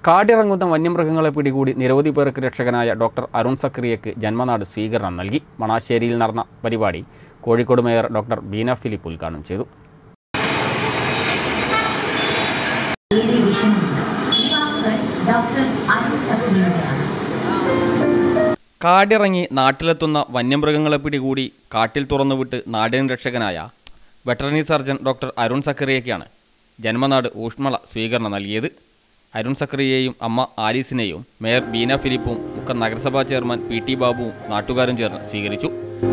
കാടിറങ്ങുന്ന വന്യമൃഗങ്ങളെ പിടികൂടി നിരവധി പേർക്ക് രക്ഷകനായ ഡോക്ടർ അരുൺ സക്രിയയ്ക്ക് ജന്മനാട് സ്വീകരണം നൽകി മണാശ്ശേരിയിൽ നടന്ന പരിപാടി കോഴിക്കോട് മേയർ ഡോക്ടർ ബീന ഫിലിപ്പ് ഉദ്ഘാടനം ചെയ്തു ഏറെ വിഷമമുണ്ട് ഈ വാക്കുകൾ ഡോക്ടർ അരുൺ സക്രിയുടെയാണ് കാടിറങ്ങി നാട്ടിലെത്തുന്ന വന്യമൃഗങ്ങളെ പിടികൂടി കാട്ടിൽ തുറന്നുവിട്ട് നാടിൻ രക്ഷകനായ വെറ്ററിനറി സർജൻ ഡോക്ടർ അരുൺ സക്കറിയയ്ക്കാണ് ജന്മനാട് ഊഷ്മള സ്വീകരണം നൽകിയത് അരുൺ സക്കറിയെയും അമ്മ ആലീസിനെയും മേയർ ബീന ഫിലിപ്പും മുക്കം നഗരസഭാ ചെയർമാൻ പി ടി ബാബുവും നാട്ടുകാരും ചേർന്ന് സ്വീകരിച്ചു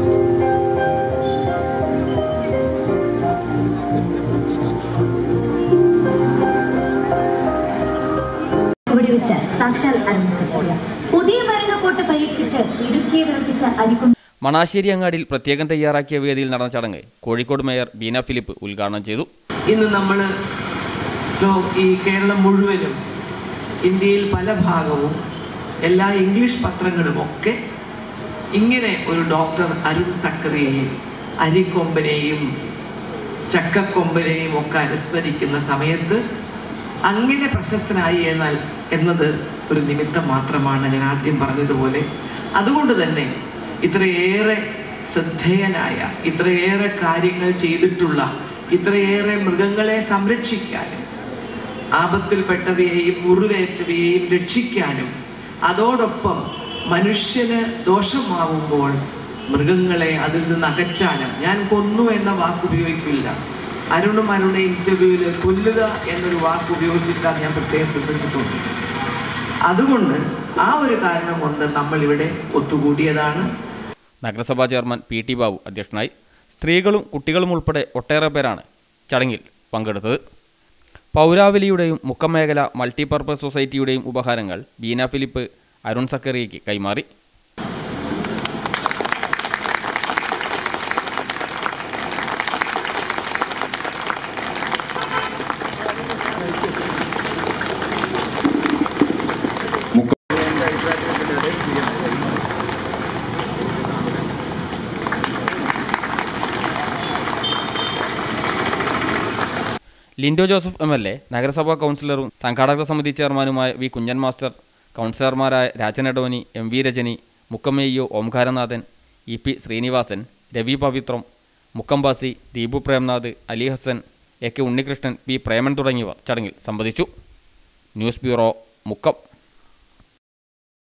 ഇവിടെ വെച്ച് സാക്ഷാൽ അരുൺ സക്രിയ പുതിയ മരുന്ന് കൂട്ട് പരീക്ഷിച്ച് ഇടുക്കിയെ വിറപ്പിച്ച അരിക്കും മണാശ്ശേരി അങ്ങാടിയിൽ പ്രത്യേകം തയ്യാറാക്കിയ വേദിയിൽ നടന്ന ചടങ്ങ് കോഴിക്കോട് മേയർ ബീന ഫിലിപ്പ് ഉദ്ഘാടനം ചെയ്തു ഇന്ന് നമ്മൾ ഈ കേരളം മുഴുവനും ഇന്ത്യയിൽ പല ഭാഗവും എല്ലാ ഇംഗ്ലീഷ് പത്രങ്ങളും ഒക്കെ ഇങ്ങനെ ഒരു ഡോക്ടർ അരുൺ സക്കറിയെയും അരിക്കൊമ്പനെയും ചക്കക്കൊമ്പനെയും ഒക്കെ അനുസ്മരിക്കുന്ന സമയത്ത് അങ്ങനെ പ്രശസ്തനായി എന്നാൽ എന്നത് ഒരു നിമിത്തം മാത്രമാണ് ഞാൻ ആദ്യം പറഞ്ഞതുപോലെ അതുകൊണ്ട് തന്നെ ഇത്രയേറെ ശ്രദ്ധേയനായ ഇത്രയേറെ കാര്യങ്ങൾ ചെയ്തിട്ടുള്ള ഇത്രയേറെ മൃഗങ്ങളെ സംരക്ഷിക്കാനും ആപത്തിൽപ്പെട്ടവയെയും മുറിവേറ്റവയെയും രക്ഷിക്കാനും അതോടൊപ്പം മനുഷ്യന് ദോഷമാവുമ്പോൾ മൃഗങ്ങളെ അതിൽ നിന്ന് അകറ്റാനും ഞാൻ കൊന്നു എന്ന വാക്ക് ഉപയോഗിക്കില്ല അരുണും അരുണ ഇന്റർവ്യൂവിൽ കൊല്ലുക എന്നൊരു വാക്ക് ഉപയോഗിച്ചിട്ടാണ് ഞാൻ പ്രത്യേകം ശ്രദ്ധിച്ചിട്ടുണ്ട് അതുകൊണ്ട് ആ ഒരു കാരണം കൊണ്ട് നമ്മൾ ഇവിടെ ഒത്തുകൂടിയതാണ് നഗരസഭാ ചെയർമാൻ പി ടി ബാബു അധ്യക്ഷനായി സ്ത്രീകളും കുട്ടികളും ഉൾപ്പെടെ ഒട്ടേറെ പേരാണ് ചടങ്ങിൽ പങ്കെടുത്തത് പൗരാവലിയുടെയും മുക്കം മേഖല മൾട്ടിപർപ്പസ് സൊസൈറ്റിയുടെയും ഉപഹാരങ്ങൾ ബീന ഫിലിപ്പ് അരുൺ സക്കറിയയ്ക്ക് കൈമാറി Lindo Joseph M L A നഗരസഭാ കൗൺസിലറും സംഘാടക സമിതി ചെയർമാനുമായ വി കുഞ്ഞൻ മാസ്റ്റർ കൗൺസിലർമാരായ രാജനഡോനി എം വി രജനി മുക്കമ്മയ്യോ ഓംകാരനാഥൻ ഇ പി ശ്രീനിവാസൻ രവി പവിത്രം മുക്കംബാസി Deepu Premnath Ali Hasan A K Unnikrishnan P Preman തുടങ്ങിയവർ ചടങ്ങിൽ സംബന്ധിച്ചു ന്യൂസ് ബ്യൂറോ മുക്കം